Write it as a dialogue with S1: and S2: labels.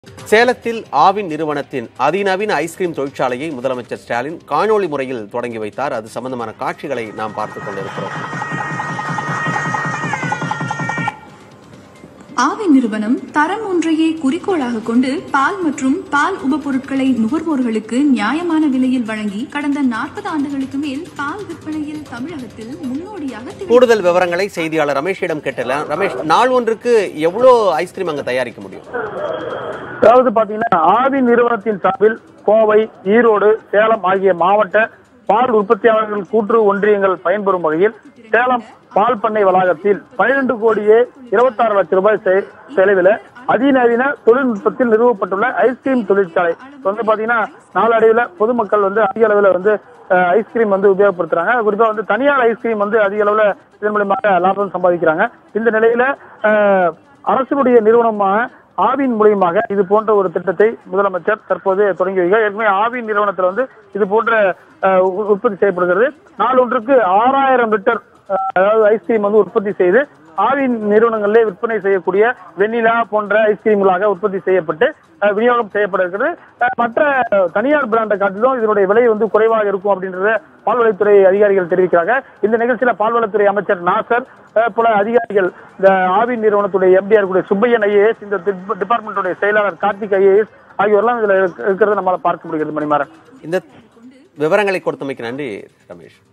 S1: சேலத்தில் ஆவின் நிறுவனத்தின் அதிநவீன ஐஸ்கிரீம் தொழிற்சாலையை முதலமைச்சர் ஸ்டாலின் காணொளி முறையில் தொடங்கி வைத்தார் அது சம்பந்தமான காட்சிகளை நாம் பார்த்துக் கொண்டிருக்கிறோம்
S2: ஆவி நிறுவனம் தரம் ஒன்றையே குறிக்கோளாக கொண்டு பால் மற்றும் பால் உபபொருட்களை நுகர்வோர்களுக்கு நியாயமான விலையில் வழங்கி கடந்த நாற்பது ஆண்டுகளுக்கு மேல் பால் விற்பனையில் தமிழகத்தில் முன்னோடியாக திகழ்கிறது.
S1: கூடுதல் விவரங்களை செய்தியாளர் ரமேஷிடம் கேட்டலாம் ரமேஷ் நாள் ஒன்றுக்கு எவ்வளோ ஐஸ்கிரீம் அங்க தயாரிக்க முடியும்
S3: அதாவது பாத்தீங்கன்னா ஆவி நிறுவனத்தின் சார்பில் கோவை ஈரோடு சேலம் ஆகிய மாவட்ட பால் உற்பத்தியாளர்கள் கூட்டுறவு ஒன்றியங்கள் பயன்பெறும் வகையில் சேலம் பால் பண்ணை வளாகத்தில் பன்னிரண்டு கோடியே இருபத்தாறு லட்சம் ரூபாய் செ- செலவில் அதிநவீன தொழில்நுட்பத்தில் நிறுவப்பட்டுள்ள ஐஸ்கிரீம் தொழிற்சாலை இப்ப வந்து பாத்தீங்கன்னா நாளடைவில் பொதுமக்கள் வந்து அதிக அளவில் வந்து அஹ், ஐஸ்கிரீம் வந்து உபயோகப்படுத்துறாங்க குறிப்பா வந்து தனியார் ஐஸ்கிரீம் வந்து அதிக அளவில் இதன் மூலியமாக லாபம் சம்பாதிக்கிறாங்க இந்த நிலையில அஹ், அரசினுடைய நிறுவனமான ஆவின் மூலியமாக இது போன்ற ஒரு திட்டத்தை முதலமைச்சர் தற்போது தொடங்கி வைக்கிறார் ஏற்கனவே ஆவின் நிறுவனத்தில் வந்து இது போன்ற அஹ், உ- உற்பத்தி செய்யப்படுகிறது நாளொன்றுக்கு ஆறாயிரம் லிட்டர் அஹ், அதாவது ஐஸ்கிரீம் வந்து உற்பத்தி செய்து ஆவின் நிறுவனங்களிலே விற்பனை செய்யக்கூடிய வெண்ணிலா போன்ற ஐஸ்கிரீம்களாக உற்பத்தி செய்யப்பட்டு அஹ், விநியோகம் செய்யப்பட இருக்கிறது அஹ், மற்ற தனியார் பிராண்டை காட்டிலும் இதனுடைய விலை வந்து குறைவாக இருக்கும் அப்படின்றத பால்வளைத்துறை அதிகாரிகள் தெரிவிக்கிறாங்க இந்த நிகழ்ச்சியில பால்வளத்துறை அமைச்சர் நாசர் அஹ், போல அதிகாரிகள் இந்த ஆவின் நிறுவனத்துடைய எம்டிஆர் கூடிய சுப்பையன் ஐஏஎஸ் இந்த டிப்- டிபார்ட்மெண்ட்டுடைய செயலாளர் கார்த்திக் ஐஏஎஸ் ஆகியோரெல்லாம் இதுல இருக்க- இருக்கிறத நம்மளால பார்க்க முடிகிறது மணிமாறன்
S1: இந்த விவரங்களை கொடுத்தமைக்கு நன்றி ரமேஷ்